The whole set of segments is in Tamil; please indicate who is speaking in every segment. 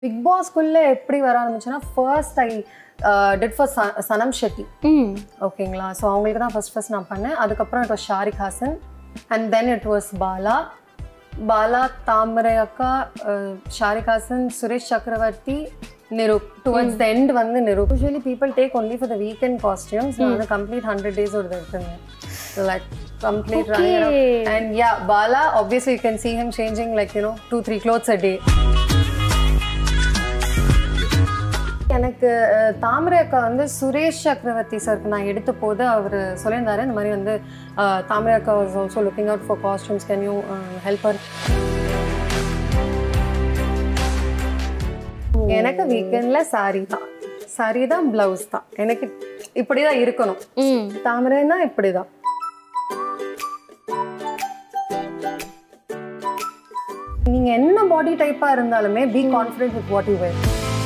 Speaker 1: பிக் பாஸ்க்குள்ளே எப்படி வர ஆரம்பிச்சுன்னா first I did for Sanam Shetty
Speaker 2: hmm
Speaker 1: ஓகேங்களா ஸோ அவங்களுக்கு தான் ஃபர்ஸ்ட் ஃபர்ஸ்ட் நான் பண்ணேன் அதுக்கப்புறம் it was Shariq Haasan and then it was Bala Bala Thamarai அக்கா அஹ், ஷாரிக் ஹாசன் சுரேஷ் சக்கரவர்த்தி நிரூப் டுவர்ட்ஸ் த எண்ட் வந்து Niroop usually people take only for the weekend costumes நான் வந்து கம்ப்ளீட் ஹண்ட்ரட் டேஸ் ஒரு எடுத்திருந்தேன் like complete running and yeah Bala obviously you can see him changing like you know two three clothes a day எனக்கு அஹ், தாமரை அக்கா வந்து சுரேஷ் சக்கரவர்த்தி சாருக்கு நான் எடுத்த போது அவர் சொல்லியிருந்தாரு இந்த மாதிரி வந்து அஹ், தாமரை அக்கா was also looking out for costumes can you help her எனக்கு வீக்கெண்டில் saree தான் saree தான் ப்ளவுஸ் தான் எனக்கு இப்படி தான் இருக்கணும்
Speaker 2: ம்
Speaker 1: தாமரைன்னா இப்படி தான் நீங்க என்ன பாடி டைப்பா இருந்தாலுமே be confident with what you wear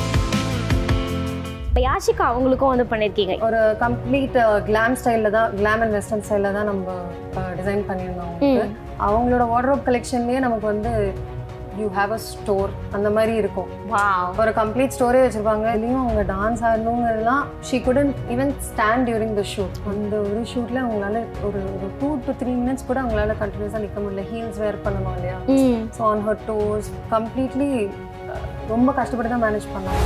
Speaker 2: இப்போ யாஷிகா அவங்களுக்கும் வந்து பண்ணியிருக்கீங்க
Speaker 1: ஒரு கம்ப்ளீட் கிளாம் ஸ்டைலில் தான் கிளாம் அண்ட் வெஸ்டர்ன் ஸ்டைலில் தான் நம்ம டிசைன் பண்ணியிருந்தோம் அவங்களுக்கு. அவங்களோட வார்ட்ரோப் கலெக்ஷன்லேயே நமக்கு வந்து யூ ஹாவ் அ ஸ்டோர் அந்த மாதிரி இருக்கும்
Speaker 2: வாவ்
Speaker 1: ஒரு கம்ப்ளீட் ஸ்டோரே வச்சிருப்பாங்க இதுலேயும் அவங்க டான்ஸ் ஆடணுங்கிறதுலாம் she couldn't even stand during the shoot அந்த ஒரு ஷூட்டில் அவங்களால ஒரு ஒரு டூ டு த்ரீ மினிட்ஸ் கூட அவங்களால கண்டினியூஸாக நிற்க முடியல ஹீல்ஸ் வேர் பண்ணணும் இல்லையா
Speaker 2: hmm
Speaker 1: so on her toes completely ரொம்ப கஷ்டப்பட்டு தான் மேனேஜ் பண்ணாங்க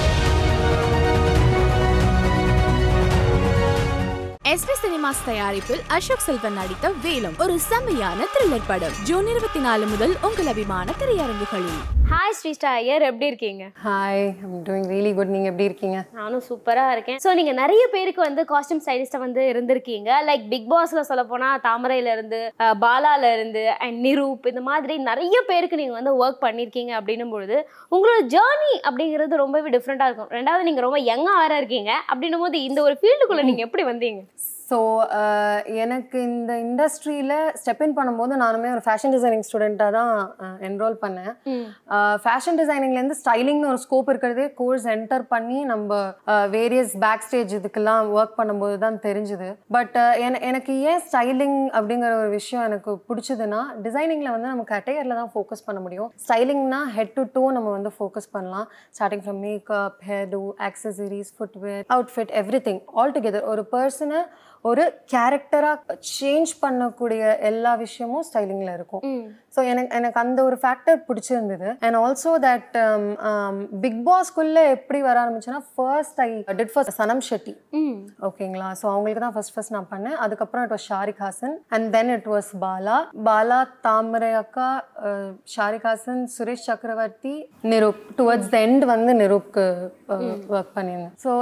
Speaker 3: எஸ்பி சினிமாஸ் தயாரிப்பில் அசோக் செல்வன் நடித்த வேலம் ஒரு செம்மையான த்ரில்லர் படம் ஜூன் இருபத்தி நாலு முதல் உங்கள் அபிமான திரையரங்குகளில்
Speaker 2: ஹாய் ஸ்ரீஸ்டா ஐயர் எப்படி இருக்கீங்க
Speaker 1: hi I'm doing really good நீங்கள் எப்படி இருக்கீங்க
Speaker 2: நானும் சூப்பராக இருக்கேன் ஸோ நீங்கள் நிறைய பேருக்கு வந்து காஸ்டியூம் ஸ்டைலிஸ்ட்டாக வந்து இருந்திருக்கீங்க லைக் பிக் பாஸில் சொல்ல போனால் தாமரையில இருந்து அஹ், பாலால இருந்து அண்ட் நிரூப் இந்த மாதிரி நிறைய பேருக்கு நீங்கள் வந்து ஒர்க் பண்ணியிருக்கீங்க அப்படின்னும் பொழுது உங்களோட ஜேர்னி அப்படிங்கிறது ரொம்பவே டிஃப்ரெண்ட்டாக இருக்கும் ரெண்டாவது நீங்கள் ரொம்ப யங்காக வேற இருக்கீங்க அப்படின்னும் போது இந்த ஒரு ஃபீல்டுக்குள்ளே நீங்கள் எப்படி வந்தீங்க
Speaker 1: ஸோ எனக்கு இந்த இண்டஸ்ட்ரியில் ஸ்டெப் இன் பண்ணும்போது நானுமே ஒரு ஃபேஷன் டிசைனிங் ஸ்டூடெண்ட்டாக தான் என்ரோல் பண்ணேன் ஃபேஷன் டிசைனிங்லேருந்து ஸ்டைலிங்னு ஒரு ஸ்கோப் இருக்கிறதே கோர்ஸ் என்டர் பண்ணி நம்ம வேரியஸ் பேக் ஸ்டேஜ் இதுக்கெல்லாம் ஒர்க் பண்ணும்போது தான் தெரிஞ்சுது பட் எனக்கு ஏன் ஸ்டைலிங் அப்படிங்கிற ஒரு விஷயம் எனக்கு பிடிச்சதுன்னா டிசைனிங்கில் வந்து நமக்கு அட்டையரில் தான் ஃபோக்கஸ் பண்ண முடியும் ஸ்டைலிங்னா ஹெட் டு டோ நம்ம வந்து ஃபோக்கஸ் பண்ணலாம் starting from makeup hair to accessories footwear outfit everything all together ஒரு பர்சனை ஒரு கேரக்டராக சேஞ்ச் பண்ணக்கூடிய எல்லா விஷயமும் ஸ்டைலிங்கில் இருக்கும் ஸோ எனக்கு எனக்கு அந்த ஒரு ஃபேக்டர் பிடிச்சிருந்தது அண்ட் ஆல்சோ தட் பிக் பாஸ்க்குள்ளே எப்படி வர ஆரம்பிச்சுன்னா first I did for Sanam Shetty
Speaker 2: hmm
Speaker 1: ஓகேங்களா ஸோ அவங்களுக்கு தான் ஃபர்ஸ்ட் ஃபர்ஸ்ட் நான் பண்ணேன் அதுக்கப்புறம் it was Shariq Haasan and then it was Bala Bala Thamarai அக்கா அஹ், ஷாரிக் ஹாசன் சுரேஷ் சக்கரவர்த்தி நிரூப் டுவர்ட்ஸ் த எண்ட் வந்து நிரூப்க்கு ஒர்க் பண்ணியிருந்தேன் ஸோ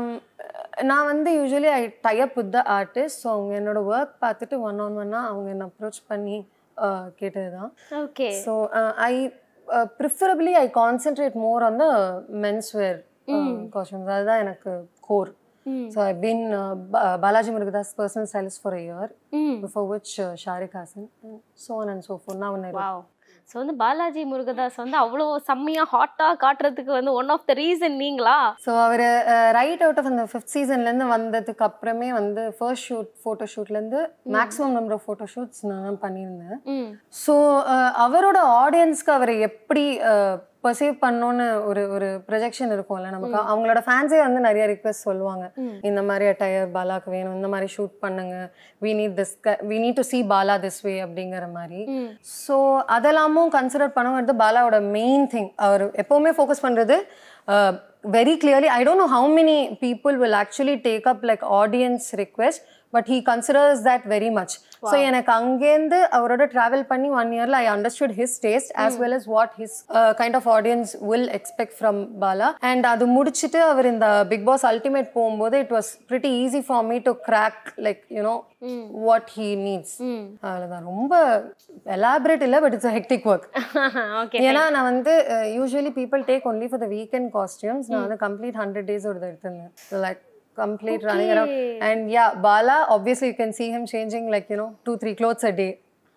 Speaker 1: நான் வந்து usually I type with the artist so அவங்க என்னோட ஒர்க் பார்த்துட்டு ஒன் ஆன் ஒன்னாக அவங்க என்ன அப்ரோச் பண்ணி கேட்டது தான்
Speaker 2: okay
Speaker 1: so I preferably I concentrate more on the men's wear costumes அதுதான் எனக்கு core
Speaker 2: hmm.
Speaker 1: So I been Balaji Murugadoss personal stylist for a year
Speaker 2: hmm
Speaker 1: before which Shariq Haasan so on and so for நான்
Speaker 2: வாவ் ஸோ வந்து பாலாஜி முருகதாஸ் வந்து அவ்வளோ செம்மையாக ஹாட்டாக காட்டுறதுக்கு வந்து ஒன் ஆஃப் த ரீசன் நீங்களா
Speaker 1: ஸோ அவர் ரைட் அவுட் ஆஃப் அந்த ஃபிஃப்த் சீசன்லேருந்து வந்ததுக்கு அப்புறமே வந்து ஃபர்ஸ்ட் ஷூட் ஃபோட்டோ ஷூட்லேருந்து maximum number of photo shoots நான் பண்ணியிருந்தேன்
Speaker 2: ம்
Speaker 1: ஸோ அவரோட ஆடியன்ஸ்க்கு அவரை எப்படி பர்சீவ் பண்ணோன்னு ஒரு ஒரு ப்ரொஜெக்ஷன் இருக்கும்ல நமக்கு அவங்களோட ஃபேன்ஸே வந்து நிறைய ரிக்வெஸ்ட் சொல்லுவாங்க இந்த மாதிரி அட்டையர் பாலாக்கு வேணும் இந்த மாதிரி ஷூட் பண்ணுங்க we need this we need to see Bala this way அப்படிங்கிற மாதிரி
Speaker 2: ம்.
Speaker 1: ஸோ அதெல்லாமும் கன்சிடர் பண்ணுங்கிறது பாலாவோட மெயின் திங் அவர் எப்போவுமே ஃபோக்கஸ் பண்ணுறது very clearly I don't know how many people will actually take up like audience request but he considers that very much so எனக்கு அங்கேருந்து அவரோட ட்ராவல் பண்ணி ஒன் இயரில் I understood his taste as well as what his kind of audience will expect from Bala and அது முடிச்சுட்டு அவர் இந்த பிக் பாஸ் அல்டிமேட் போகும்போது it was pretty easy for me to crack like you know what he needs
Speaker 2: hmm
Speaker 1: அவ்வளோதான் ரொம்ப எலாபரேட் இல்லை but it's hectic work
Speaker 2: okay
Speaker 1: ஏன்னா நான் வந்து usually people take only for the weekend costumes நான் வந்து கம்ப்ளீட் ஹண்ட்ரட் டேஸ் ஒரு எடுத்திருந்தேன் like complete running around and yeah Bala obviously you can see him changing like you know two three clothes a day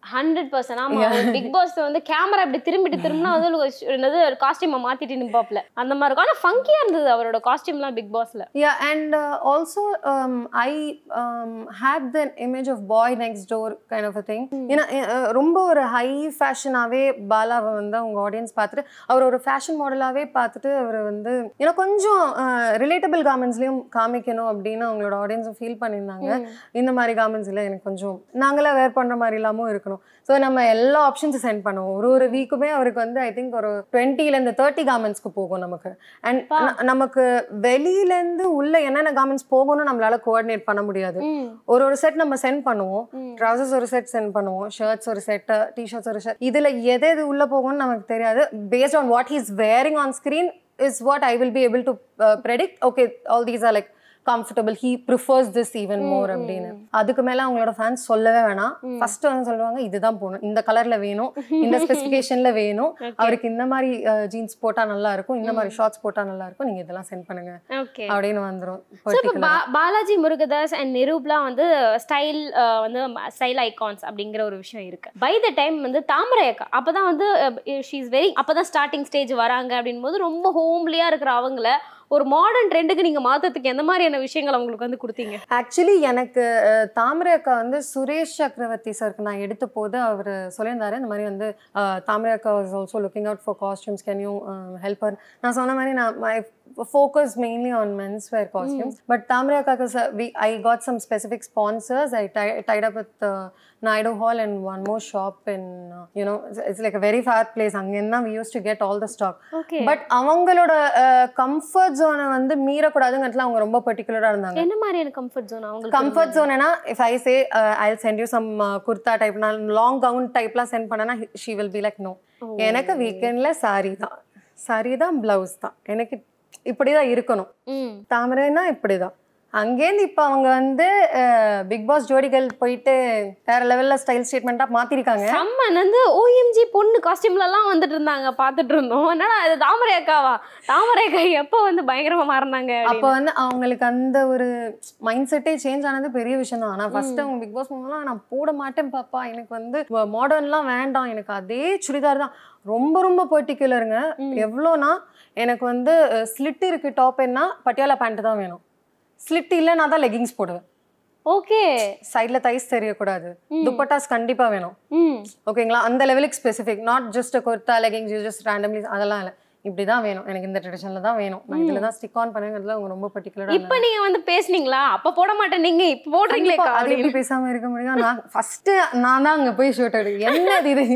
Speaker 2: hundred percent ஆமா பிக் பாஸ் வந்து கேமரா இப்படி திரும்பிட்டு திரும்பினா வந்து ஒரு ஷ்- என்னது காஸ்டியூமை மாத்திட்டு நிப்பாப்ல அந்த மாதிரி இருக்கும் ஆனா ஃபங்கியா இருந்தது அவரோட காஸ்டியூம்லாம் பிக் பாஸ்ல
Speaker 1: Yeah, and uh, also um, I um, had the image of boy next door kind of a thing. ஏன்னா அஹ், ரொம்ப ஒரு ஹை ஃபேஷனாகவே பாலாவை வந்து அவங்க ஆடியன்ஸ் பார்த்துட்டு அவர் ஒரு ஃபேஷன் மாடலாகவே பார்த்துட்டு அவர் வந்து ஏன்னா கொஞ்சம் ரிலேட்டபிள் கார்மெண்ட்ஸ்லையும் காமிக்கணும் அப்படின்னு அவங்களோட ஆடியன்ஸும் ஃபீல் பண்ணியிருந்தாங்க இந்த மாதிரி கார்மெண்ட்ஸ் இல்லை எனக்கு கொஞ்சம் நாங்களே வேர் பண்ணுற மாதிரி இல்லாமல் இருக்கணும் ஸோ நம்ம எல்லா ஆப்ஷன்ஸும் சென்ட் பண்ணுவோம் ஒரு ஒரு வீக்குமே அவருக்கு வந்து ஐ திங்க் ஒரு டுவெண்ட்டிலேருந்து தேர்ட்டி கார்மெண்ட்ஸ்க்கு போகும் நமக்கு அண்ட் நமக்கு வெளியிலேருந்து உள்ள என்னென்ன கார்மெண்ட்ஸ் போகணும்னு நம்மளால கோஆர்டினேட் பண்ண முடியாது ஒரு ஒரு செட் நம்ம சென்ட் பண்ணுவோம் ட்ரௌசர்ஸ் ஒரு செட் சென்ட் பண்ணுவோம் ஷர்ட்ஸ் ஒரு செட் டிஷர்ட்ஸ் ஒரு ஷர்ட் இதுல எது எது உள்ள போகும்னு நமக்கு தெரியாது based on what he's wearing on screen is what I will be able to predict okay all these are like comfortable he prefers this even more அப்படின்னு அதுக்கு மேல அவங்களோட ஃபேன்ஸ் சொல்லவே வேணாம் ஃபர்ஸ்ட் வந்து சொல்லுவாங்க இதுதான் போகணும் இந்த கலர்ல வேணும் இந்த ஸ்பெசிஃபிகேஷன்ல வேணும் அவருக்கு இந்த மாதிரி ஜீன்ஸ் போட்டா நல்லா இருக்கும் இந்த மாதிரி ஷார்ட்ஸ் போட்டா நல்லா இருக்கும் நீங்க இதெல்லாம் சென்ட் பண்ணுங்க
Speaker 2: ஓகே
Speaker 1: அப்படின்னு வந்துரும்
Speaker 2: ஸோ இப்போ
Speaker 1: பர்டிகுலர்
Speaker 2: பா பாலாஜி முருகதாஸ் அண்ட் நிரூப்லாம் வந்து ஸ்டைல் வந்து ஸ்டைல் ஐகான்ஸ் அப்படிங்கிற ஒரு விஷயம் இருக்கு பை த டைம் வந்து தாமரை அக்கா அப்பதான் வந்து ஷீ இஸ் வெரி அப்பதான் ஸ்டார்டிங் ஸ்டேஜ் வராங்க அப்படின் போது ரொம்ப ஹோம்லியா இருக்கிற அவங்கள ஒரு மாடர்ன் ட்ரெண்டுக்கு நீங்க மாத்தறதுக்கு எந்த மாதிரியான விஷயங்கள் அவங்களுக்கு வந்து கொடுத்தீங்க
Speaker 1: ஆக்சுவலி எனக்கு அஹ், தாமரை அக்கா வந்து சுரேஷ் சக்கரவர்த்தி சாருக்கு நான் எடுத்த போது அவர் சொல்லியிருந்தாரு இந்த மாதிரி வந்து அஹ், தாமரை அக்கா was also looking out for costumes can you help நான் சொன்ன மாதிரி நான் my focus mainly on men's wear costumes but Thamarai அக்காக்கு we I got some specific sponsors I tied up with Naidu hall and one more shop in you know it's like very fair place அங்கேருந்து தான் we use to get all the stock
Speaker 2: okay
Speaker 1: but அவங்களோட கம்ஃபர்ட் ஜோனை வந்து மீறக்கூடாதுங்கிறதுல அவங்க ரொம்ப பர்டிகுலராக இருந்தாங்க
Speaker 2: என்ன மாதிரியான கம்ஃபர்ட் ஜோன் அவங்களுக்கு
Speaker 1: கம்ஃபர்ட் ஜோன்னா if I say I send you some kurta type நான் லாங் கவுன் டைப்லாம் சென்ட் பண்ணனா she will be like no எனக்கு வீக்கெண்டில் சாரி தான் சாரி தான் ப்ளவுஸ் தான் எனக்கு இப்படி தான் இருக்கணும்
Speaker 2: ம்
Speaker 1: தாமரைன்னா இப்படி தான் அங்கேருந்து இப்போ அவங்க வந்து பிக் பாஸ் ஜோடிகள் போயிட்டு வேற லெவலில் ஸ்டைல் ஸ்டேட்மெண்ட்டாக மாற்றிருக்காங்க
Speaker 2: செம்மன் வந்து ஓஎம்ஜி பொண்ணு காஸ்டியூம்ல எல்லாம் வந்துட்டு இருந்தாங்க பார்த்துட்டு இருந்தோம் என்னடா இது தாமரை அக்காவா தாமரை அக்கா எப்போ வந்து பயங்கரமா மாறினாங்க
Speaker 1: அப்போ வந்து அவங்களுக்கு அந்த ஒரு மைண்ட் செட்டே சேஞ்ச் ஆனது பெரிய விஷயம் தான் ஆனால் ஃபர்ஸ்ட் அவங்க பிக் பாஸ் மூலம்லாம் நான் போட மாட்டேன் பாப்பா எனக்கு வந்து மாடர்ன்லாம் வேண்டாம் எனக்கு அதே சுடிதார் தான் ரொம்ப ரொம்ப பர்டிகுலருங்க எவ்வளோனா எனக்கு வந்து ஸ்லிட் இருக்கு டாப் என்ன பட்டியாலா பேண்ட் தான் வேணும் ஸ்லிட் இல்லை நான் தான் லெகிங்ஸ் போடுவேன்
Speaker 2: ஓகே
Speaker 1: சைடில் தைஸ் தெரியக்கூடாது துப்பட்டாஸ் கண்டிப்பாக வேணும்
Speaker 2: ம்
Speaker 1: ஓகேங்களா அந்த லெவலுக்கு specific not just kurta leggings you just randomly அதெல்லாம் இல்லை இப்படி தான் வேணும் எனக்கு இந்த ட்ரெடிஷனில் தான் வேணும் நான் இதில் தான் ஸ்டிக் ஆன் பண்ணுங்கிறதுல அவங்க ரொம்ப பர்டிகுலராக
Speaker 2: இப்ப நீங்க வந்து பேசுனீங்களா அப்ப போட மாட்டேன் நீங்க இப்ப போடுறீங்களே
Speaker 1: கண்டிப்பா, அது எப்படி பேசாம இருக்க முடியும் நான் ஃபர்ஸ்ட் நான் தான் அங்க போய் ஷூட் எடுக்க என்னது இது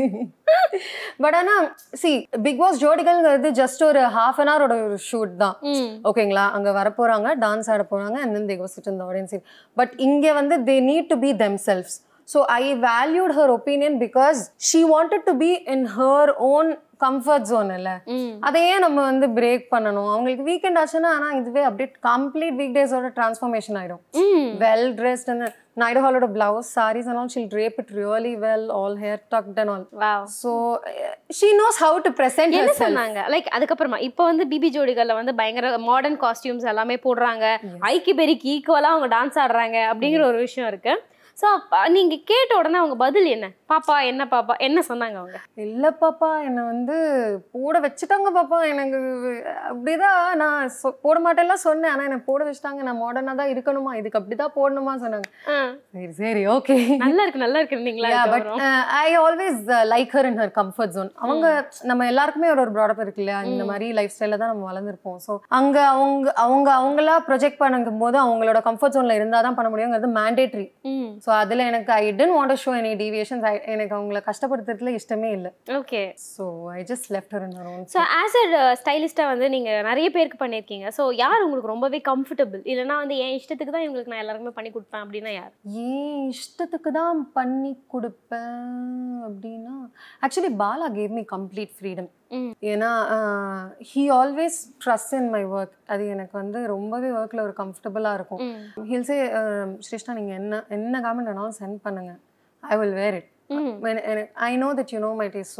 Speaker 1: பட் ஆனா சி பிக் பாஸ் ஜோடிகள்ங்கிறது ஜஸ்ட் ஒரு ஹாஃப் அன் ஹவரோட ஒரு ஷூட் தான்
Speaker 2: ம்
Speaker 1: ஓகேங்களா அங்க வர போறாங்க டான்ஸ் ஆட போறாங்க and then they go sit in the audience but இங்க வந்து they need to be themselves so I valued her opinion because she wanted to be in her own comfort zone இல்ல
Speaker 2: ம்
Speaker 1: அதையே நம்ம வந்து பிரேக் பண்ணணும் அவங்களுக்கு வீக்கெண்ட் ஆச்சுன்னா ஆனா இதுவே அப்படியே கம்ப்ளீட் வீக் டேஸோட டிரான்ஸ்ஃபர்மேஷன் ஆயிடும்
Speaker 2: ம்
Speaker 1: well dressed and Naidu Hallோட blouse, sarees and all, she'll drape it really well, all hair tucked and all.
Speaker 2: Wow
Speaker 1: So uh, she knows how to present
Speaker 2: என்ன
Speaker 1: herself.
Speaker 2: சொன்னாங்க லைக் அதுக்கப்புறமா இப்போ வந்து பிபி ஜோடிகள்ல வந்து பயங்கர மாடர்ன் காஸ்டியூம்ஸ் எல்லாமே போடுறாங்க ஐக்கி பெரிக்கு ஈக்குவலா அவங்க டான்ஸ் ஆடுறாங்க அப்படிங்கிற ஒரு விஷயம் இருக்கு ஸோ நீங்க கேட்ட உடனே அவங்க பதில் என்ன பாப்பா என்ன பாப்பா என்ன சொன்னாங்க அவங்க
Speaker 1: இல்ல பாப்பா என்னை வந்து போட வச்சுட்டாங்க பாப்பா எனக்கு அப்படிதான் நான் சொ- போட மாட்டேன்லாம் சொன்னேன் ஆனா என்னை போட வச்சுட்டாங்க நான் மாடர்னா தான் இருக்கணுமா இதுக்கு அப்படிதான் போடணுமா சொன்னாங்க
Speaker 2: ஆ,
Speaker 1: சரி சரி ஓகே
Speaker 2: நல்லா இருக்கு நல்லா இருக்கு நீங்களா
Speaker 1: but I always like her in her comfort zone அவங்க நம்ம எல்லாருக்குமே ஒரு ஒரு ப்ராடக்ட் இருக்கு இல்லையா இந்த மாதிரி லைஃப் ஸ்டைல தான் நம்ம வளர்ந்துருப்போம் ஸோ அங்க அவங்க அவங்க அவங்களா ப்ரொஜெக்ட் பண்ணும் போது அவங்களோட கம்ஃபர்ட் ஜோன்ல இருந்தால் தான் பண்ண முடியுங்கிறது மேண்டேட்ரி
Speaker 2: ம்
Speaker 1: ஸோ அதில் எனக்கு I didn't want show any deviations எனக்கு அவங்கள கஷ்டப்படுத்துறதுல இஷ்டமே இல்லை
Speaker 2: okay
Speaker 1: so I just left her in her own
Speaker 2: so as a ஸ்டைலிஸ்ட்டாக வந்து நீங்கள் நிறைய பேருக்கு பண்ணியிருக்கீங்க ஸோ யார் உங்களுக்கு ரொம்பவே கம்ஃபர்டபுள் இல்லைனா வந்து என் இஷ்டத்துக்கு தான் இவங்களுக்கு நான் எல்லாருக்குமே பண்ணி கொடுப்பேன் அப்படின்னா யார்
Speaker 1: ஏன் இஷ்டத்துக்கு தான் பண்ணி கொடுப்பேன் அப்படின்னா actually Bala gave me complete freedom
Speaker 2: hmm.
Speaker 1: ஏன்னா he always trust in my work அது எனக்கு வந்து ரொம்பவே ஒர்க்கில் ஒரு கம்ஃபர்டபுளாக இருக்கும்
Speaker 2: ம்
Speaker 1: ஹில்ஸே ஸ்ரேஷ்டா நீங்கள் என்ன என்ன காமெண்ட் வேணாலும் சென்ட் பண்ணுங்க I will wear it
Speaker 2: hmm
Speaker 1: I know that you know my taste so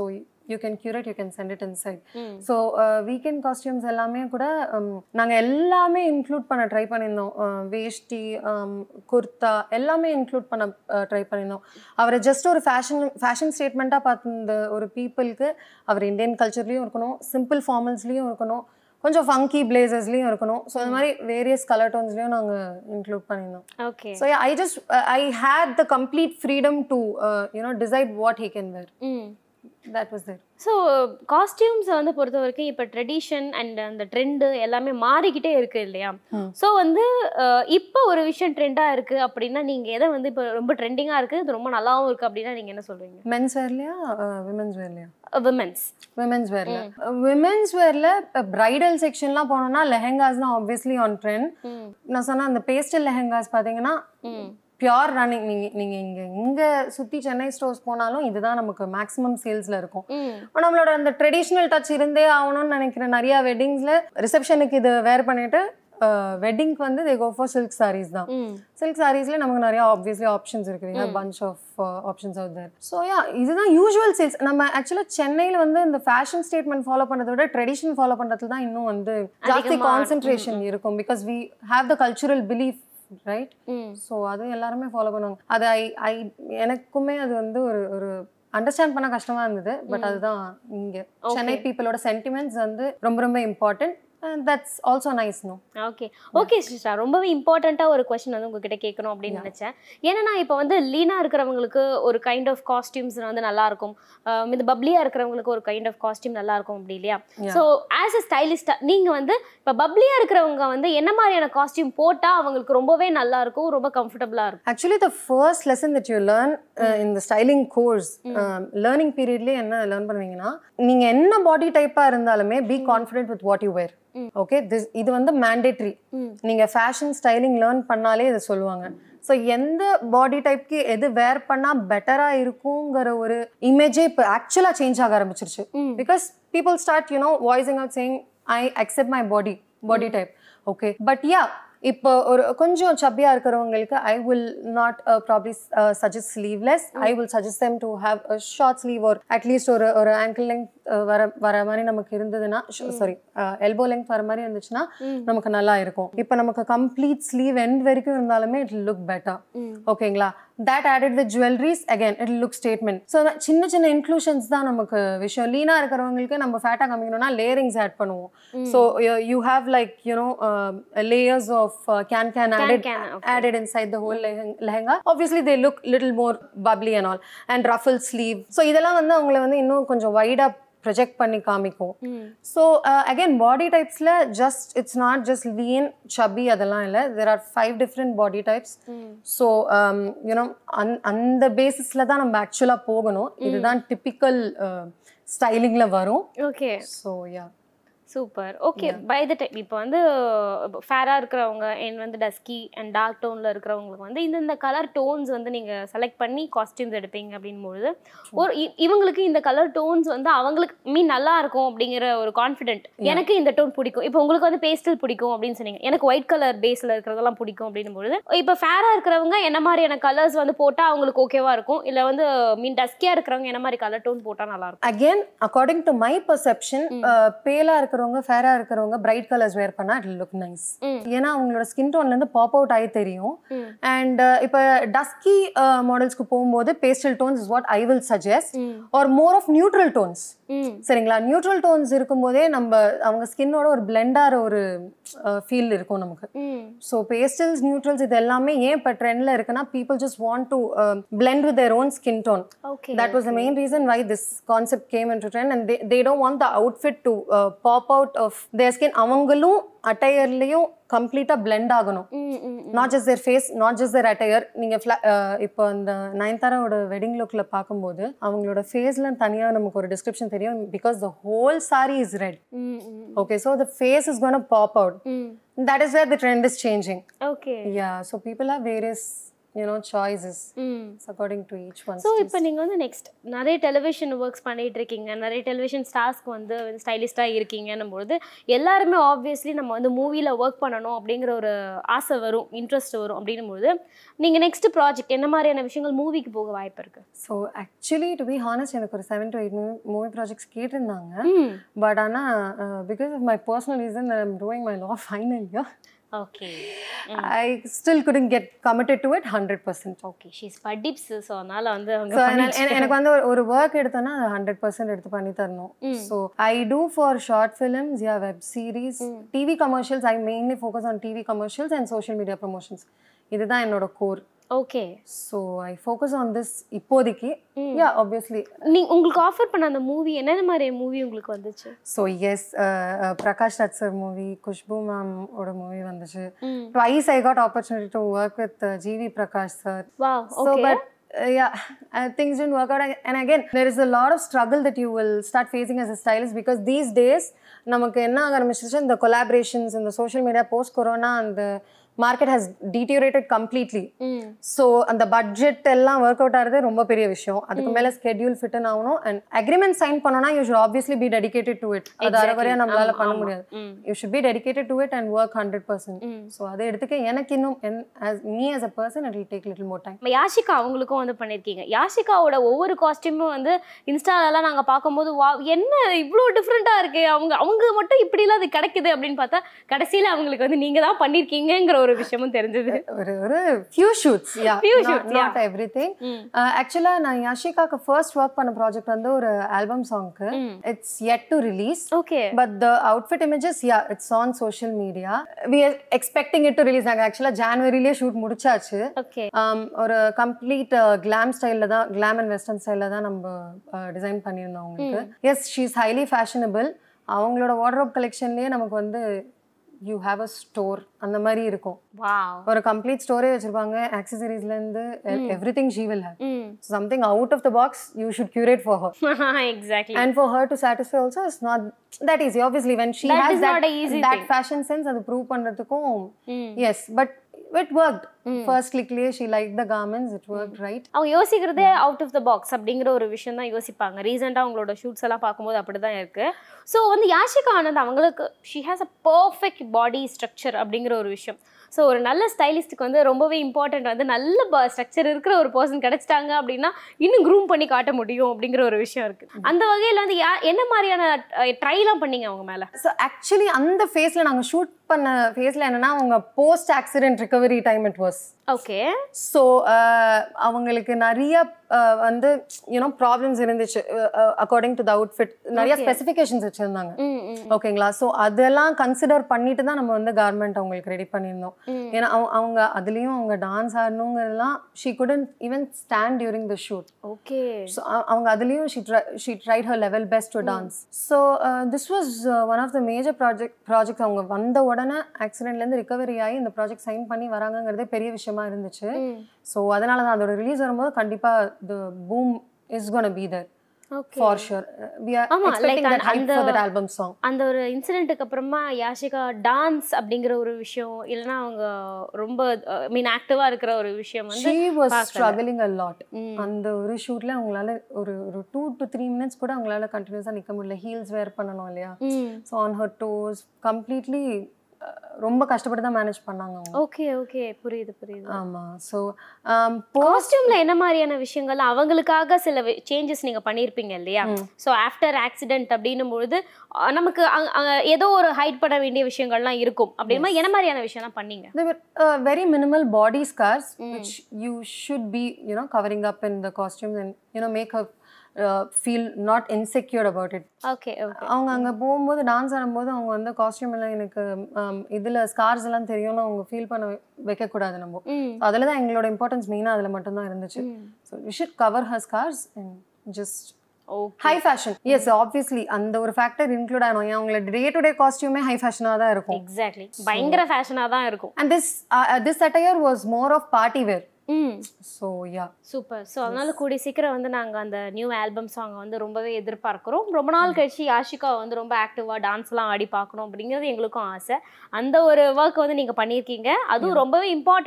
Speaker 1: you can curate you can send it inside
Speaker 2: hmm
Speaker 1: so weekend costumes எல்லாமே கூட நாங்கள் எல்லாமே இன்க்ளூட் பண்ண ட்ரை பண்ணியிருந்தோம் அஹ், வேஷ்டி um, குர்தா எல்லாமே இன்க்ளூட் பண்ண ட்ரை பண்ணியிருந்தோம் அவரை ஜஸ்ட் ஒரு ஃபேஷன் ஃபேஷன் ஸ்டேட்மெண்ட்டாக பார்த்துருந்த ஒரு பீப்புளுக்கு அவர் இந்தியன் கல்ச்சர்லேயும் இருக்கணும் சிம்பிள் ஃபார்மல்ஸ்லேயும் இருக்கணும் கொஞ்சம் ஃபங்கி பிளேசர்ஸ்லேயும் இருக்கணும் ஸோ அந்த மாதிரி வேரியஸ் கலர் டோன்ஸ்லேயும் நாங்கள் இன்க்ளூட் பண்ணியிருந்தோம்
Speaker 2: okay
Speaker 1: so I just I had the complete freedom to you know decide what he can wear
Speaker 2: hmm
Speaker 1: that was there
Speaker 2: so காஸ்டியூம்ஸை வந்து பொறுத்த வரைக்கும் இப்போ ட்ரெடிஷன் அண்ட் அந்த ட்ரெண்டு எல்லாமே மாறிக்கிட்டே இருக்கு இல்லையா
Speaker 1: ம்.
Speaker 2: ஸோ வந்து இப்போ ஒரு விஷயம் ட்ரெண்டாக இருக்கு அப்படின்னா நீங்கள் எதை வந்து இப்போ ரொம்ப ட்ரெண்டிங்காக இருக்கு இது ரொம்ப நல்லாவும் இருக்கு அப்படின்னா நீங்கள் என்ன சொல்றீங்க
Speaker 1: மென்ஸ் வேர்லையா விமென்ஸ் வேர்லையா
Speaker 2: விமென்ஸ்
Speaker 1: விமென்ஸ் வேர்ல விமென்ஸ் வேர்ல பிரைடல் செக்ஷன்லாம் போனோம்னா லெஹெங்காஸ் தான் ஆப்வியஸ்லி ஆன் ட்ரெண்ட்
Speaker 2: ம்
Speaker 1: நான் சொன்ன அந்த பேஸ்டல் லெஹெங்காஸ் பார்த்தீங்கன்னா
Speaker 2: ம்
Speaker 1: பியோர் ரன்னிங் நீங்கள் நீங்கள் இங்கே இங்கே சுற்றி சென்னை ஸ்டோர்ஸ் போனாலும் இதுதான் நமக்கு மேக்ஸிமம் சேல்ஸில் இருக்கும்
Speaker 2: ம்
Speaker 1: இப்போ நம்மளோட அந்த ட்ரெடிஷ்னல் டச் இருந்தே ஆகணும்னு நினைக்கிற நிறையா வெட்டிங்ஸில் ரிசப்ஷனுக்கு இது வேர் பண்ணிட்டு வெட்டிங்க்கு வந்து they go for silk saris தான்
Speaker 2: ம்
Speaker 1: சில்க் சாரீஸ்ல நமக்கு நிறைய ஆப்வியஸ்லி ஆப்ஷன்ஸ் இருக்குது bunch of options of there so yeah இதுதான் யூஷுவல் சேல்ஸ் நம்ம ஆக்சுவலாக சென்னையில் வந்து இந்த ஃபேஷன் ஸ்டேட்மெண்ட் ஃபாலோ பண்ணுறத விட ட்ரெடிஷன் ஃபாலோ பண்ணுறதுல தான் இன்னும் வந்து ஜாஸ்தி
Speaker 2: அதிகமா-
Speaker 1: கான்சென்ட்ரேஷன் இருக்கும் because we have the cultural belief right
Speaker 2: hmm
Speaker 1: so அது எல்லாருமே ஃபாலோ பண்ணுவாங்க அது ஐ ஐ எனக்குமே அது வந்து ஒரு ஒரு அண்டர்ஸ்டாண்ட் பண்ண கஷ்டமா இருந்தது பட் அதுதான் இங்கே சென்னை பீப்புளோட சென்டிமெண்ட்ஸ் வந்து ரொம்ப ரொம்ப important that's also nice no
Speaker 2: okay okay sister ரொம்பவே இம்பார்ட்டண்ட்டாக ஒரு கொஸ்டின் வந்து உங்ககிட்ட கேட்கணும் அப்படின்னு நினச்சேன் ஏன்னா இப்போ வந்து லீனாக இருக்கிறவங்களுக்கு ஒரு கைண்ட் ஆஃப் காஸ்டியூம்ஸ் வந்து நல்லா இருக்கும் ஆஹ் இது பப்ளியாக இருக்கிறவங்களுக்கு ஒரு கைண்ட் ஆஃப் காஸ்டியூம் நல்லா இருக்கும் அப்படி இல்லையா
Speaker 1: Yeah.
Speaker 2: ஸோ ஆஸ் அ ஸ்டைலிஸ்டாக நீங்கள் வந்து இப்போ பப்ளியாக இருக்கிறவங்க வந்து என்ன மாதிரியான காஸ்டியூம் போட்டால் அவங்களுக்கு ரொம்பவே நல்லா இருக்கும் ரொம்ப கம்ஃபர்டபுளாக இருக்கும்
Speaker 1: actually the first lesson that you learn இந்த ஸ்டைலிங் கோர்ஸ் லேர்னிங் பீரியட்லேயே என்ன லேர்ன் பண்ணுவீங்கன்னா நீங்கள் என்ன பாடி டைப்பாக இருந்தாலுமே be confident with what you wear okay this இது வந்து மேண்டேட்ரி
Speaker 2: ம்.
Speaker 1: நீங்கள் ஃபேஷன் ஸ்டைலிங் லேர்ன் பண்ணாலே இதை சொல்லுவாங்க ஸோ எந்த பாடி டைப்க்கு எது வேர் பண்ணால் பெட்டராக இருக்குங்கிற ஒரு இமேஜே இப்போ ஆக்சுவலாக சேஞ்ச் ஆக ஆரம்பிச்சிருச்சு
Speaker 2: ம்.
Speaker 1: Because people start you know voicing out saying I accept my body body type okay but yeah இப்போ ஒரு கொஞ்சம் சப்பியாக இருக்கிறவங்களுக்கு I will not probably suggest sleeveless I will suggest them to have short sleeve ஒரு அட்லீஸ்ட் ஒரு ஒரு ஆங்கிள் லெங்க் வர வர மாதிரி நமக்கு இருந்ததுன்னா சாரி எல்போ லெங்க் வர மாதிரி இருந்துச்சுன்னா நமக்கு நல்லா இருக்கும் இப்போ நமக்கு கம்ப்ளீட் ஸ்லீவ் எண்ட் வரைக்கும் இருந்தாலுமே இட் லுக் பெட்டர் ஓகேங்களா that added with jewelleries again it look statement so சின்ன சின்ன இன்க்ளூஷன்ஸ் தான் நமக்கு விஷயம் லீனாக இருக்கிறவங்களுக்கு நம்ம ஃபேட்டாக காமிக்கணும்னா லேயரிங்ஸ் ஆட் பண்ணுவோம் so you have like you know layers of can can added
Speaker 2: can,
Speaker 1: added inside the whole leheng- lehenga. Obviously, they look little more bubbly and all. And ruffled sleeve. So, இதெல்லாம் வந்து அவங்கள வந்து இன்னும் கொஞ்சம் வைடாக ப்ரொஜெக்ட் பண்ணி காமிக்கும் ஸோ அகைன் பாடி டைப்ஸில் just it's not just lean chubby அதெல்லாம் இல்லை there are five different body types so you know அந் அந்த பேசிஸில் தான் நம்ம ஆக்சுவலாக போகணும் இதுதான் டிப்பிக்கல் ஸ்டைலிங்கில் வரும்
Speaker 2: okay
Speaker 1: so yeah
Speaker 2: super okay by the time இப்போ வந்து ஃபேராக இருக்கிறவங்க அண்ட் வந்து டஸ்கி அண்ட் டார்க் டோனில் இருக்கிறவங்களுக்கு வந்து இந்த இந்த கலர் டோன்ஸ் வந்து நீங்கள் செலக்ட் பண்ணி காஸ்டியூம்ஸ் எடுப்பீங்க அப்படின்பொழுது ஒரு இ- இவங்களுக்கு இந்த கலர் டோன்ஸ் வந்து அவங்களுக்கு மீன் நல்லா இருக்கும் அப்படிங்கிற ஒரு கான்ஃபிடென்ட் எனக்கு இந்த டோன் பிடிக்கும் இப்போ உங்களுக்கு வந்து பேஸ்டல் பிடிக்கும் அப்படின்னு சொன்னீங்க எனக்கு ஒயிட் கலர் பேஸில் இருக்கிறதெல்லாம் பிடிக்கும் அப்படின்னும் பொழுது இப்போ ஃபேராக இருக்கிறவங்க என்ன மாதிரியான கலர்ஸ் வந்து போட்டால் அவங்களுக்கு ஓகேவா இருக்கும் இல்லை வந்து மீன் டஸ்கியாக இருக்கிறவங்க என்ன மாதிரி கலர் டோன் போட்டால் நல்லா இருக்கும்
Speaker 1: again according to my perception பேலா இருக்கிறவங்க ஃபேரா இருக்கிறவங்க பிரைட் கலர்ஸ் வேர் பண்ணா இட் லுக் நைஸ்
Speaker 2: ம்.
Speaker 1: ஏன்னா அவங்களோட ஸ்கின் டோன்ல இருந்து பாப் அவுட் ஆகி தெரியும்
Speaker 2: ம்.
Speaker 1: அண்ட் இப்போ டஸ்கி மாடல்ஸ்க்கு போகும்போது pastel tones is what I will suggest
Speaker 2: hmm.
Speaker 1: Or more of neutral tones
Speaker 2: hmm
Speaker 1: சரிங்களா நியூட்ரல் டோன்ஸ் இருக்கும்போதே நம்ம அவங்க ஸ்கின்னோட ஒரு பிளெண்டார ஒரு ஃபீல் இருக்கும் நமக்கு
Speaker 2: ம்
Speaker 1: ஸோ பேஸ்டல்ஸ் நியூட்ரல்ஸ் இது எல்லாமே ஏன் இப்போ ட்ரெண்டில் இருக்குன்னா people just want to blend with their own skin tone
Speaker 2: okay
Speaker 1: that was the main reason why this concept came into trend and they, they don't want the outfit to uh, pop out of their skin அவங்களும் அட்டையர்லேயும் கம்ப்ளீட்டாக blend ஆகணும்
Speaker 2: hmm hmm
Speaker 1: not just their face not just their entire நீங்கள் ஃப்ளா இப்போ அந்த நயன்தாராவோட வெட்டிங் லுக்கில் பார்க்கும்போது அவங்களோட ஃபேஸில் தனியாக நமக்கு ஒரு டிஸ்கிரிப்ஷன் தெரியும் because the whole saree is red
Speaker 2: hmm hmm
Speaker 1: okay so the face is gonna pop out
Speaker 2: hmm
Speaker 1: that is where the trend is changing
Speaker 2: okay
Speaker 1: yeah so people have various you know choices
Speaker 2: ம்
Speaker 1: it's according to each one
Speaker 2: so இப்போ நீங்கள் வந்து நெக்ஸ்ட் நிறைய டெலிவிஷன் ஒர்க்ஸ் பண்ணிட்டு இருக்கீங்க நிறைய டெலிவிஷன் ஸ்டார்ஸ்க்கு வந்து ஸ்டைலிஸ்டாக இருக்கீங்கன்னும் பொழுது எல்லாருமே ஆப்வியஸ்லி நம்ம வந்து மூவியில் ஒர்க் பண்ணணும் அப்படிங்கிற ஒரு ஆசை வரும் இன்ட்ரெஸ்ட் வரும் அப்படின்னும் பொழுது நீங்கள் நெக்ஸ்ட் ப்ராஜெக்ட் என்ன மாதிரியான விஷயங்கள் மூவிக்கு போக வாய்ப்பு இருக்கு
Speaker 1: so actually to be honest எனக்கு ஒரு seven to eight movie projects கேட்டிருந்தாங்க
Speaker 2: ம்
Speaker 1: பட் ஆனால் because of my personal reason I am doing my law final year
Speaker 2: okay
Speaker 1: I still couldn't get committed to it hundred percent
Speaker 2: okay she's படிப்ஸ் ஸோ அதனால வந்து அவங்க
Speaker 1: ஸோ
Speaker 2: பண்ணிட்டு
Speaker 1: எனக்கு வந்து ஒரு ஒரு ஒர்க் எடுத்தோன்னா அது ஹண்ட்ரட் பர்சன்ட் எடுத்து பண்ணி தரணும் so I do for short films yeah web series TV commercials I mainly focus on TV commercials and social media promotions இதுதான் என்னோட core
Speaker 2: okay
Speaker 1: so I focus on this இப்போதைக்கு யா ஆப்வியஸ்லி
Speaker 2: நீ உங்களுக்கு ஆஃபர் பண்ண அந்த மூவி என்னென்ன மாதிரி மூவி உங்களுக்கு வந்துச்சு
Speaker 1: so yes Prakash Raj sir movie Khushbu ma'am ஓட மூவி வந்துச்சு
Speaker 2: hmm
Speaker 1: twice I got opportunity to work with G V Prakash sir
Speaker 2: வா
Speaker 1: So,
Speaker 2: okay
Speaker 1: but uh, yeah, uh, things didn't work out. And again, there is a lot of struggle that you will start facing as a stylist because these days, நமக்கு என்ன ஆக ஆரம்பிச்சிருச்சு இந்த கொலாபரேஷன்ஸ் இந்த சோஷியல் மீடியா போஸ்ட் கொரோனா அந்த market has deteriorated completely
Speaker 2: hmm
Speaker 1: so அந்த பட்ஜெட் எல்லாம் ஒர்க் அவுட் ஆகிறது ரொம்ப பெரிய விஷயம் அதுக்கு மேலே ஸ்கெட்யூல் ஃபிட்டன் ஆகணும் அண்ட் அக்ரிமெண்ட் சைன் பண்ணோம்னா you should obviously be dedicated to it அது அரைவரையா நம்மளால பண்ண முடியாது
Speaker 2: hmm
Speaker 1: you should be dedicated to it and work hundred percent
Speaker 2: hmm.
Speaker 1: So அதை எடுத்துக்க எனக்கு இன்னும் me as a person it will take little more time
Speaker 2: நம்ம யாஷிகா அவங்களுக்கும் வந்து பண்ணியிருக்கீங்க யாஷிகாவோட ஒவ்வொரு காஸ்டியூமும் வந்து இன்ஸ்டாலலாம் நாங்கள் பார்க்கும்போது வா என்ன இவ்வளோ டிஃப்ரெண்ட்டாக இருக்கு அவங்க அவங்க மட்டும் இப்படிலாம் அது கிடைக்குது அப்படின்னு பார்த்தா கடைசியில் அவங்களுக்கு வந்து நீங்கள் தான் பண்ணியிருக்கீங்கங்கிற ஒரு விஷயமும் தெரிஞ்சது
Speaker 1: ஒரு ஒரு few shoots yeah
Speaker 2: Few shoots, yeah.
Speaker 1: Not everything
Speaker 2: hmm.
Speaker 1: ஆக்சுவலாக நான் யாஷிகாக்கு ஃபர்ஸ்ட் ஒர்க் பண்ண ப்ராஜெக்ட் வந்து ஒரு ஆல்பம் சாங்க்கு
Speaker 2: hmm.
Speaker 1: It's yet to release
Speaker 2: okay
Speaker 1: but the outfit images yeah it's on social media we are expecting it to release நாங்கள் ஆக்சுவலாக ஜான்வரிலேயே ஷூட் முடிச்சாச்சு
Speaker 2: ஓகே
Speaker 1: Um, ஒரு கம்ப்ளீட் கிளாம் ஸ்டைலில் தான் கிளாம் அண்ட் வெஸ்டர்ன் ஸ்டைலில் தான் நம்ம டிசைன் பண்ணியிருந்தோம் அவங்களுக்கு yes she is highly fashionable அவங்களோட வார்ட்ரோப் கலெக்ஷன்லேயே நமக்கு வந்து யூ ஹாவ் அ ஸ்டோர் அந்த மாதிரி இருக்கும்
Speaker 2: வாவ்
Speaker 1: ஒரு கம்ப்ளீட் ஸ்டோரே வச்சிருப்பாங்க ஆக்சசரிஸ்லேருந்து everything she will have
Speaker 2: hmm
Speaker 1: something out of the box you should curate for her
Speaker 2: exactly
Speaker 1: and for her to satisfy also is not that easy obviously when she
Speaker 2: That
Speaker 1: has
Speaker 2: is
Speaker 1: that,
Speaker 2: not a easy
Speaker 1: that
Speaker 2: thing.
Speaker 1: fashion sense அது ப்ரூவ் பண்றதுக்கும்
Speaker 2: ம்
Speaker 1: yes but it worked first clickலயே she liked the garments it worked right
Speaker 2: அவங்க யோசிக்கிறதே அவுட் ஆஃப் த பாக்ஸ் அப்படிங்கிற ஒரு விஷயம் தான் யோசிப்பாங்க ரீசெண்டாக அவங்களோட ஷூட்ஸ் எல்லாம் பார்க்கும்போது அப்படி தான் இருக்கு ஸோ வந்து யாஷிகா ஆனந்த் அவங்களுக்கு she has a perfect body structure அப்படிங்கிற ஒரு விஷயம் ஸோ ஒரு நல்ல ஸ்டைலிஸ்ட்டுக்கு வந்து ரொம்பவே இம்பார்ட்டன்ட் வந்து நல்ல ஸ்ட்ரக்சர் இருக்கிற ஒரு பர்சன் கிடைச்சிட்டாங்க அப்படின்னா இன்னும் க்ரூம் பண்ணி காட்ட முடியும் அப்படிங்கிற ஒரு விஷயம் இருக்கு அந்த வகையில் வந்து யா என்ன மாதிரியான ட்ரைலாம் பண்ணீங்க அவங்க மேலே
Speaker 1: so actually அந்த ஃபேஸ்ல நாங்க ஷூட் பண்ண ஃபேஸ்ல என்னன்னா அவங்க post accident recovery time it was
Speaker 2: okay
Speaker 1: so அவங்களுக்கு நிறைய uh, வந்து யூனோ ப்ராப்ளம்ஸ் இருந்துச்சு அக்கார்டிங் டு த அவுட்ஃபிட் நிறைய ஸ்பெசிஃபிகேஷன்ஸ் வச்சுருந்தாங்க
Speaker 2: ம் ம்
Speaker 1: ஓகேங்களா ஸோ அதெல்லாம் கன்சிடர் பண்ணிட்டு தான் நம்ம வந்து கார்மெண்ட் அவங்களுக்கு ரெடி பண்ணியிருந்தோம்
Speaker 2: ம்.
Speaker 1: ஏன்னா அவங்க அவங்க அதுலேயும் அவங்க டான்ஸ் ஆடணுங்கிறதுலாம் she couldn't even stand during the shoot
Speaker 2: okay
Speaker 1: so அவங்க அதுலேயும் she try she tried her level best to dance so this was one of the major project project அவங்க வந்த உடனே ஆக்சிடென்ட்லேருந்து ரிகவரி ஆகி இந்த ப்ராஜெக்ட் சைன் பண்ணி வராங்கங்கிறதே பெரிய விஷயமா இருந்துச்சு
Speaker 2: ம்
Speaker 1: ஸோ அதனால தான் அதோட ரிலீஸ் வரும்போது கண்டிப்பாக the boom is gonna be there
Speaker 2: okay
Speaker 1: for sure we are
Speaker 2: ஆமா,
Speaker 1: எக்ஸ்பெக்டிங்
Speaker 2: like
Speaker 1: தட் ஹைப்
Speaker 2: அந்த-
Speaker 1: ஃபார் தட் ஆல்பம் சாங்
Speaker 2: அந்த ஒரு இன்சிடென்ட்டுக்கு அப்புறமா யாஷிகா டான்ஸ் அப்படிங்கிற ஒரு விஷயம் இல்லைன்னா அவங்க ரொம்ப ஐ மீன் ஆக்டிவா இருக்கிற ஒரு விஷயம் வந்து
Speaker 1: ஷீ வாஸ்
Speaker 2: பார்க்கல.
Speaker 1: Struggling a lot
Speaker 2: hmm.
Speaker 1: அந்த ஒரு ஷூட்ல அவங்களால ஒரு ஒரு டூ டு த்ரீ மினிட்ஸ் கூட அவங்களால கண்டினியூஸாக நிற்க முடியல ஹீல்ஸ் வேர் பண்ணணும் இல்லையா
Speaker 2: hmm
Speaker 1: so on her toes completely ரொம்ப கஷ்டப்பட்டு தான் மேனேஜ் பண்ணாங்க அவங்க
Speaker 2: ஓகே ஓகே புரியுது புரியுது
Speaker 1: ஆமாம் ஸோ
Speaker 2: காஸ்டியூம்ல என்ன மாதிரியான விஷயங்கள் அவங்களுக்காக சில சேஞ்சஸ் நீங்க பண்ணியிருப்பீங்க இல்லையா ஸோ ஆஃப்டர் ஆக்சிடென்ட் அப்படின்னும் பொழுது அஹ், நமக்கு அங்க- அங்க ஏதோ ஒரு ஹைட் பண்ண வேண்டிய விஷயங்கள்லாம் இருக்கும் அப்படின்னா என்ன மாதிரியான விஷயம்லாம் பண்ணீங்க
Speaker 1: there were uh, very minimal body scars which you should be you know covering up in the costumes and you know make her uh, feel not insecure about it
Speaker 2: okay okay
Speaker 1: அவங்க அங்கே போகும்போது டான்ஸ் ஆடும்போது அவங்க வந்து காஸ்டியூம் எல்லாம் எனக்கு um, இதுல ஸ்கார்ஸ் எல்லாம் தெரியும்னு அவங்க ஃபீல் பண்ண வை- வைக்கக்கூடாது நம்ம
Speaker 2: ம்
Speaker 1: அதில் தான் எங்களோட இம்பார்ட்டன்ஸ் மெயினாக அதில் மட்டும்தான் இருந்துச்சு
Speaker 2: ம்.
Speaker 1: So we should cover her scars and just
Speaker 2: okay
Speaker 1: high fashion yes obviously அந்த ஒரு ஃபேக்டர் இன்க்ளூட் ஆகணும் ஏன் அவங்களோட டே டு டே காஸ்டியூமே ஹை ஃபேஷனாக தான் இருக்கும்
Speaker 2: எக்ஸாக்ட்லி பயங்கர ஃபேஷனாக தான் இருக்கும்
Speaker 1: and this this attire was more of party wear
Speaker 2: hmm
Speaker 1: so yeah
Speaker 2: super so அதனால கூடிய சீக்கிரம் வந்து நாங்கள் அந்த நியூ ஆல்பம் சாங்கை வந்து ரொம்பவே எதிர்பார்க்குறோம் ரொம்ப நாள் கழிச்சு யாஷிகா வந்து ரொம்ப ஆக்டிவாக டான்ஸ்லாம் ஆடி பார்க்கணும் அப்படிங்கிறது எங்களுக்கும் ஆசை அந்த ஒரு ஒர்க் வந்து நீங்கள் பண்ணியிருக்கீங்க அதுவும் ரொம்பவே இம்பார்ட்டன்ட்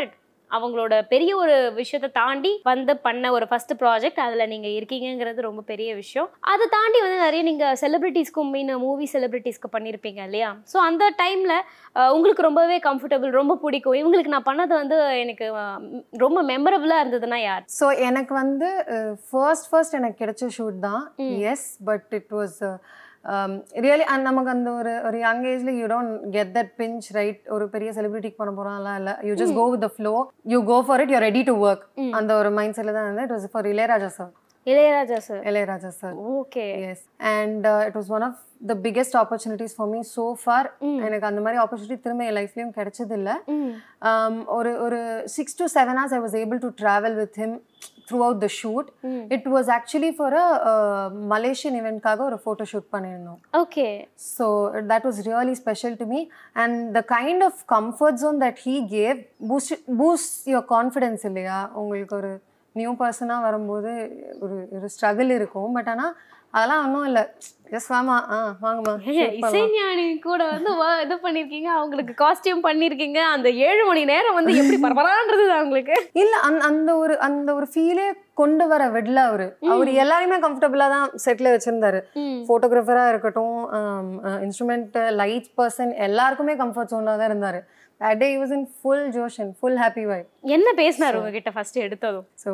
Speaker 2: அவங்களோட பெரிய ஒரு விஷயத்தை தாண்டி வந்து பண்ண ஒரு ஃபர்ஸ்ட் ப்ராஜெக்ட் அதில் நீங்கள் இருக்கீங்கங்கிறது ரொம்ப பெரிய விஷயம் அதை தாண்டி வந்து நிறைய நீங்கள் செலிபிரிட்டிஸ்க்கும் மீன் மூவி செலிபிரிட்டிஸ்க்கு பண்ணியிருப்பீங்க இல்லையா ஸோ அந்த டைமில் உங்களுக்கு ரொம்பவே கம்ஃபர்டபுள் ரொம்ப பிடிக்கும் இவங்களுக்கு நான் பண்ணது வந்து எனக்கு அஹ், ம், ரொம்ப மெமரபுளாக இருந்ததுன்னா யார்
Speaker 1: ஸோ எனக்கு வந்து ஃபர்ஸ்ட் ஃபர்ஸ்ட் எனக்கு கிடைச்ச ஷூட் தான் yes but it was really நமக்கு அந்த ஒரு ஒரு யங் ஏஜ்ல you don't get that pinch right ஒரு பெரிய செலிபிரிட்டிக்கு பண்ண போறோம்லாம் இல்லை you just go with the flow you go for it you ready to work அந்த ஒரு மைண்ட் செட்டில் தான் இருந்தது it was for Ilaiyaraaja sir
Speaker 2: Ilaiyaraaja sir
Speaker 1: Ilaiyaraaja sir
Speaker 2: okay
Speaker 1: yes and it was one of the biggest opportunities for me so for எனக்கு அந்த மாதிரி ஆப்பர்ச்சுனிட்டி திரும்ப என் லைஃப்லையும் கிடைச்சதில்ல
Speaker 2: ம்
Speaker 1: um, ஒரு ஒரு six to seven hours I was able to travel with him throughout the shoot it was actually for a Malaysian இவெண்ட்காக ஒரு ஃபோட்டோ ஷூட் பண்ணியிருந்தோம்
Speaker 2: okay
Speaker 1: so that was really special to me and the kind of comfort zone that he gave boost boost your confidence இல்லையா உங்களுக்கு ஒரு நியூ பர்சனாக வரும்போது ஒரு ஒரு ஸ்ட்ரகிள் இருக்கும் பட் ஆனால் அதெல்லாம் ஒன்றும் இல்லை ஜஸ்ட் வாமா ஆ வாங்கம்மா
Speaker 2: ஏங்க,
Speaker 1: shoot பண்ணலாம்.
Speaker 2: இசைஞானி கூட வந்து வா- இது பண்ணிருக்கீங்க அவங்களுக்கு காஸ்டியூம் பண்ணிருக்கீங்க அந்த ஏழு மணி நேரம் வந்து எப்படி பரபரான்றது அவங்களுக்கு
Speaker 1: இல்ல அந்த அந்த ஒரு அந்த ஒரு ஃபீலே கொண்டு வர விடல அவரு அவர் எல்லாரையுமே கம்ஃபர்டபுளா தான் செட்ல வச்சிருந்தாரு போட்டோகிராஃபரா இருக்கட்டும் இன்ஸ்ட்ருமெண்ட் லைட் பர்சன் எல்லாருக்குமே கம்ஃபர்ட் ஜோன்ல தான் இருந்தாரு that day was in full josh and full happy vibe
Speaker 2: என்ன பேசினாரு உங்ககிட்ட ஃபர்ஸ்ட் எடுத்ததும்
Speaker 1: ஸோ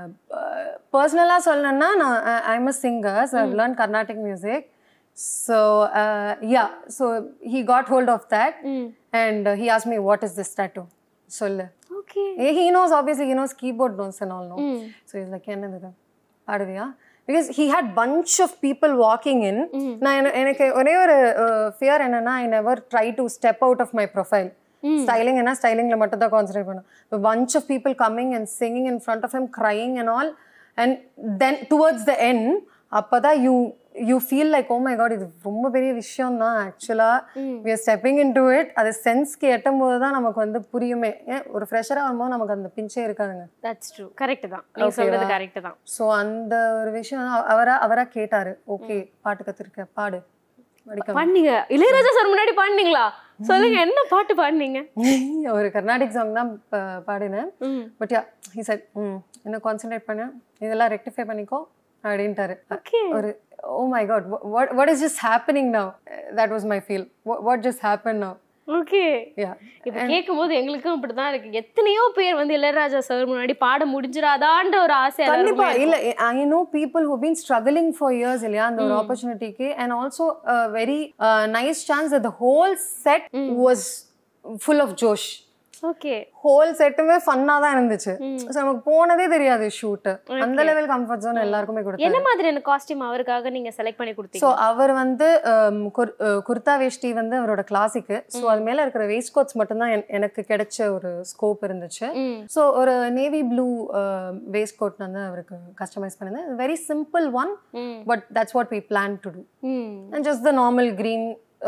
Speaker 1: பர்சனலாக சொல்லணும்னா நான் I'm a singer so I've learn Carnatic music so yeah so he got hold of that and he ஆஸ் me what is this tattoo சொல்லு
Speaker 2: okay
Speaker 1: he knows obviously he knows keyboard notes and all no so he's like என்னது இது பாடுவியா because he had bunch of people walking in நான் என- எனக்கு ஒரே ஒரு ஃபியர் என்னன்னா I never try to step out of my profile styling என்ன ஸ்டைலிங்கில் மட்டும் தான் கான்சன்ட்ரேட் பண்ணும் bunch of people coming and singing in front of him crying and all and then towards the end அப்பதான் you you feel like oh my god இது ரொம்ப பெரிய விஷயம் தான் ஆக்சுவலாக we are stepping in to it அது சென்ஸ்க்கு எட்டும் போது தான் நமக்கு வந்து புரியுமே ஏன் ஒரு ஃப்ரெஷராக வரும்போது நமக்கு அந்த பிஞ்சே இருக்காதுங்க
Speaker 2: தட்ஸ் ட்ரூ கரெக்ட் தான் நீங்க சொல்றது கரெக்ட் தான்
Speaker 1: ஸோ அந்த ஒரு விஷயம் வந்து அவரா அவரா கேட்டாரு ஓகே பாட்டு கத்துருக்க பாடு வடிக்க
Speaker 2: பண்ணீங்க இளையராஜா சார் முன்னாடி பாடுனீங்களா சொல்லுங்க என்ன பாட்டு பாடுனீங்க
Speaker 1: ஒரு கர்நாடிக் சாங் தான் ப- பாடினேன்
Speaker 2: ம்
Speaker 1: பட் யா ஹி said ம் இன்னும் கான்சென்ட்ரேட் பண்ணு இதெல்லாம் ரெக்டிஃபை பண்ணிக்கோ அப்படின்ட்டாரு
Speaker 2: ஓகே
Speaker 1: ஒரு oh my god what what is just happening now that was my feel what just happen now
Speaker 2: okay
Speaker 1: yeah
Speaker 2: இது கேட்கும்போது எங்களுக்கும் அப்படிதான் இருக்கு எத்தனையோ பேர் வந்து இளையராஜா சார் முன்னாடி பாட முடிஞ்சிராதான்ற ஒரு ஆசை
Speaker 1: கண்டிப்பா
Speaker 2: எல்லாருக்குமே
Speaker 1: இல்ல I know people who been struggling for years இல்லையா அந்த ஒரு ஆப்பர்ச்சுனிட்டிக்கு and also very nice chance the whole set was full of josh
Speaker 2: okay
Speaker 1: whole செட்டுமே ஃபன்னா தான் இருந்துச்சு ஸோ நமக்கு போனதே தெரியாது ஷூட் அந்த லெவல் கம்ஃபர்ட் ஜோன் எல்லாருக்குமே கொடுத்தாரு
Speaker 2: என்ன மாதிரியான காஸ்டியூம் அவருக்காக நீங்க செலக்ட் பண்ணி கொடுத்தீங்க
Speaker 1: ஸோ அவர் வந்து um, குர்- uh, குர்தா வேஷ்டி வந்து அவரோட கிளாசிக்கு ஸோ அது மேல இருக்கிற வேஸ்ட் கோட்ஸ் மட்டும்தான் என்- எனக்கு கிடைச்ச ஒரு ஸ்கோப் இருந்துச்சு
Speaker 2: ம்
Speaker 1: ஸோ ஒரு நேவி ப்ளூ வேஸ்ட் கோட் வந்து அவருக்கு கஸ்டமைஸ் பண்ணிருந்தேன் very simple one
Speaker 2: hmm
Speaker 1: but that's what we plan to do
Speaker 2: hmm
Speaker 1: and just the normal green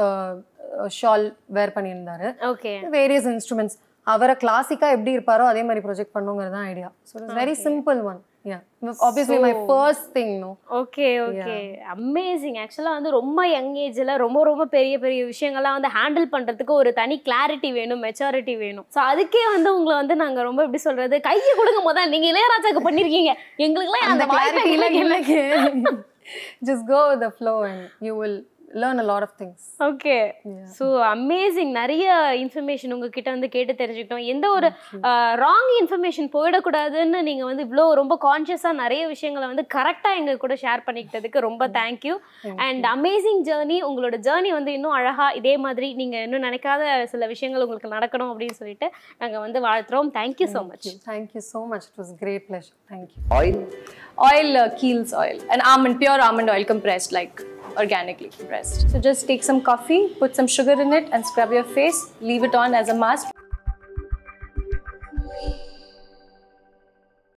Speaker 1: shawl wear பண்ணியிருந்தாரு
Speaker 2: ஓகே
Speaker 1: வேரியஸ் இன்ஸ்ட்ருமெண்ட்ஸ் அவரை கிளாசிக்கா எப்படி இருப்பாரோ அதே மாதிரி ப்ரொஜெக்ட் பண்ணுங்கிறது தான் idea so it's very simple one yeah obviously my first thing no
Speaker 2: okay okay amazing ஆக்சுவலாக வந்து ரொம்ப யங் ஏஜில் ரொம்ப ரொம்ப பெரிய பெரிய விஷயங்கள்லாம் வந்து ஹேண்டில் பண்ணுறதுக்கு ஒரு தனி கிளாரிட்டி வேணும் மெச்சாரிட்டி வேணும் ஸோ அதுக்கே வந்து உங்களை வந்து நாங்கள் ரொம்ப எப்படி சொல்கிறது கையை கொடுங்க முதல் நீங்கள் இளையராஜாக்கு பண்ணியிருக்கீங்க எங்களுக்குலாம்
Speaker 1: அந்த
Speaker 2: அந்த வாய்ப்பே
Speaker 1: கிளாரிட்டி
Speaker 2: இல்லை
Speaker 1: இல்லைக்கு just go with the flow and you will learn a lot of things
Speaker 2: okay so amazing நிறைய இன்ஃபர்மேஷன் உங்ககிட்ட வந்து கேட்டு தெரிஞ்சுக்கிட்டோம் எந்த ஒரு ராங் இன்ஃபர்மேஷன் போயிடக்கூடாதுன்னு நீங்கள் வந்து இவ்வளோ ரொம்ப கான்ஷியஸாக நிறைய விஷயங்களை வந்து கரெக்டாக எங்கள் கூட ஷேர் பண்ணிக்கிட்டதுக்கு ரொம்ப தேங்க்யூ அண்ட் அமேசிங் ஜேர்னி உங்களோட ஜேர்னி வந்து இன்னும் அழகாக இதே மாதிரி நீங்கள் இன்னும் நினைக்காத சில விஷயங்கள் உங்களுக்கு நடக்கணும் அப்படின்னு சொல்லிட்டு நாங்கள் வந்து வாழ்த்துறோம் thank you so much
Speaker 1: Thank you so much. It was a great pleasure. Thank you.
Speaker 4: oil
Speaker 5: oil uh, Kiehl's oil and almond pure almond oil compressed like organically compressed so just take some coffee put some sugar in it and scrub your face leave it on as a mask